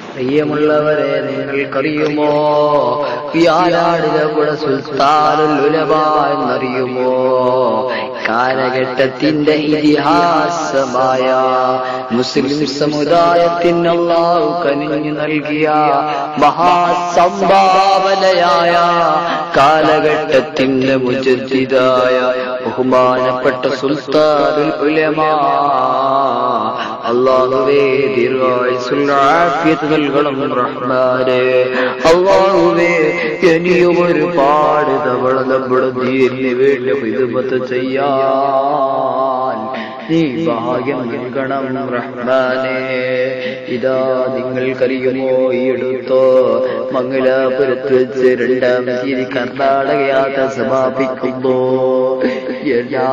പ്രിയമുള്ളവരെ നിങ്ങൾക്കറിയുമോ വ്യാഴാടിലവിടെ സുൽത്താനുൽ ഉലമ എന്നറിയുമോ കാലഘട്ടത്തിന്റെ ഇതിഹാസമായ മുസ്ലിം സമുദായത്തിന് അള്ളാഹു കനിഞ്ഞു നൽകിയ മഹാസംഭാവനയായ കാലഘട്ടത്തിന്റെ മുജദ്ദിദായ ബഹുമാനപ്പെട്ട സുൽത്താനുൽ ഉലമ അള്ളാഹുവേ ദീർഘായുസുള്ള ആഫിയത്ത് നൽകണം റഹ്മാനെ അള്ളാഹുവേ ഇനിയും ഒരുപാട് തവണ നമ്മുടെ ദീനിന് വേണ്ടി ഹിദ്മത്ത് ചെയ്യാൻ നീ ഭാഗ്യം നൽകണം റഹ്മാനെ ഇതാ നിങ്ങൾക്കറിയുമോ ഈ എടുത്തോ മംഗലാപുരത്ത് വെച്ച് രണ്ടാം തീയതി കർണാടക യാത്ര സമാപിക്കുന്നു എല്ലാ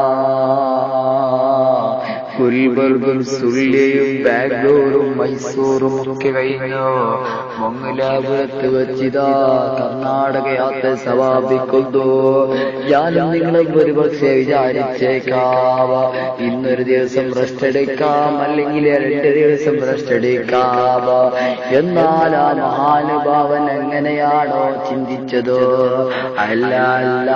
ഗുൽബർഗും സുള്ളിയും ബാംഗ്ലൂരും മൈസൂറും ഒക്കെ കഴിഞ്ഞു മംഗലാപുരത്ത് വെച്ചിതാ കർണാടക യാത്ര സമാപിക്കുന്നു ഞാൻ നിങ്ങളും ഒരുപക്ഷെ വിചാരിച്ചേക്കാം ഇന്നൊരു ദിവസം റെസ്റ്റ് എടുക്കാം അല്ലെങ്കിൽ രണ്ട് ദിവസം റെസ്റ്റ് എടുക്കാം എന്നാൽ ആ മഹാനുഭാവൻ എങ്ങനെയാണോ ചിന്തിച്ചത് അല്ല അല്ല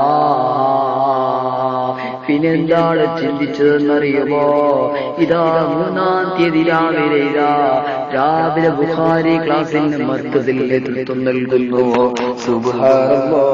പിന്നെന്താണ് ചിന്തിച്ചതെന്നറിയുമോ ഇതാ മൂന്നാം തീയതി രാവിലെ ഇതാ രാവിലെ ബുഹാരി ക്ലാസ്സിന് മർക്കസിൽ നേതൃത്വം നൽകുന്നു സുബ്ഹാനല്ലാ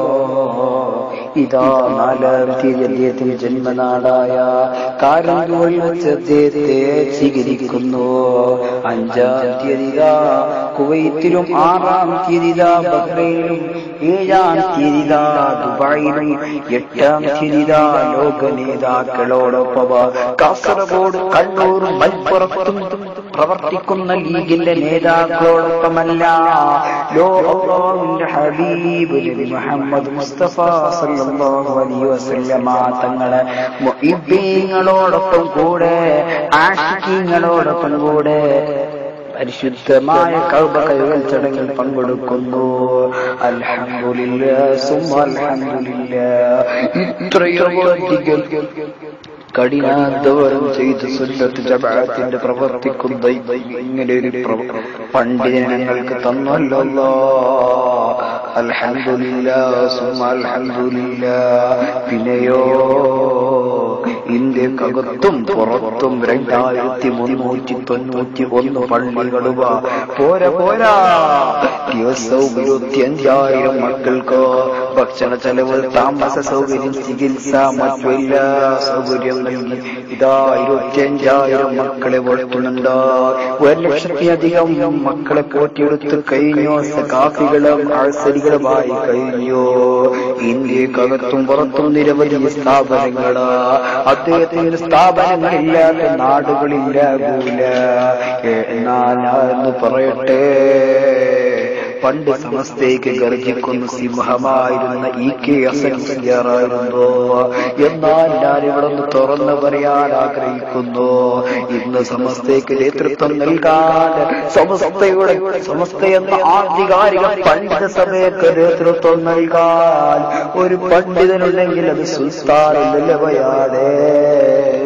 ഇതാ നാലാം തീയതി അദ്ദേഹത്തിന് ജന്മനാടായ കാരന്തൂരിൽ വെച്ച് അദ്ദേഹത്തെ സ്വീകരിക്കുന്നു അഞ്ചാം തീയതി ഇതാ കുവൈത്തിലും ആറാം തീയതി ഇതാ ബഹ്റൈനിലും ഏഴാം തീയതി ഇതാ ദുബായിലും എട്ടാം തീയതി ഇതാ ലോക നേതാക്കളോടൊപ്പം കാസർഗോഡ് കണ്ണൂർ മലപ്പുറത്തും പ്രവർത്തിക്കുന്ന ലീഗിന്റെ നേതാക്കളോടൊപ്പമല്ല ലോകത്തിന്റെ ഹബീബ് നബി മുഹമ്മദ് മുസ്തഫ സല്ലല്ലാഹു അലൈഹി വസല്ലമ തങ്ങളെ മുഹിബ്ബീങ്ങളോടൊപ്പം കൂടെ ആഷിഖീങ്ങളോടൊപ്പം കൂടെ പരിശുദ്ധമായ കൗബ കൈകൾ ചടങ്ങിൽ പങ്കെടുക്കുന്നു അൽഹംദുലില്ല സുമ അൽഹംദുലില്ല ഇത്രയധികം കഠിനാധ്വാനം ചെയ്ത് സുന്നത്ത് ജമാഅത്തിന്റെ പ്രവർത്തിക്കുന്ന ഇങ്ങനെ ഒരു പ്രവ- പണ്ഡിതനെ ഞങ്ങൾക്ക് തന്നല്ലോ അൽഹംദുലില്ല സുമ അൽഹംദുലില്ല പിന്നെയോ ഇന്ത്യക്കകത്തും പുറത്തും രണ്ടായിരത്തി മുന്നൂറ്റി തൊണ്ണൂറ്റി ഒന്ന് പള്ളികളുവ പോരാ പോരാ ദിവസവും ഇരുപത്തി അഞ്ചായിരം മക്കൾക്ക് ഭക്ഷണ ചെലവ് താമസ സൗകര്യം ചികിത്സ മറ്റു എല്ലാ സൗകര്യം നൽകി ഇതാ ഇരുപത്തി അഞ്ചായിരം മക്കളെ വളർത്തുന്നുണ്ട് ഒരു ലക്ഷത്തിലധികം മക്കളെ പോറ്റിയെടുത്ത് കഴിഞ്ഞു സകാഫികളും ആഴ്സരികളുമായി കഴിഞ്ഞു ഇന്ത്യക്കകത്തും പുറത്തും നിരവധി സ്ഥാപനങ്ങള് അദ്ദേഹത്തിന് സ്ഥാപനങ്ങളില്ലാത്ത നാടുകളില്ലാകൂല എന്നാൽ ഞാൻ എന്ന് പറയട്ടെ പണ്ട് സമസ്തയ്ക്ക് ഗർജിക്കുന്ന സിംഹമായിരുന്ന ഇ കെ അസൻസിയാറായിരുന്നു എന്നാൽ ഞാൻ ഇവിടെ നിന്ന് തുറന്നു പറയാൻ ആഗ്രഹിക്കുന്നു ഇന്ന് സമസ്തയ്ക്ക് നേതൃത്വം നൽകാൻ സമസ്തയുടെ സമസ്ത എന്ന ആധികാരിക പണ്ഡിത സഭയ്ക്ക് നേതൃത്വം നൽകാൻ ഒരു പണ്ഡിതനുണ്ടെങ്കിൽ അത് സുൽത്താൻ ലഭയാണ്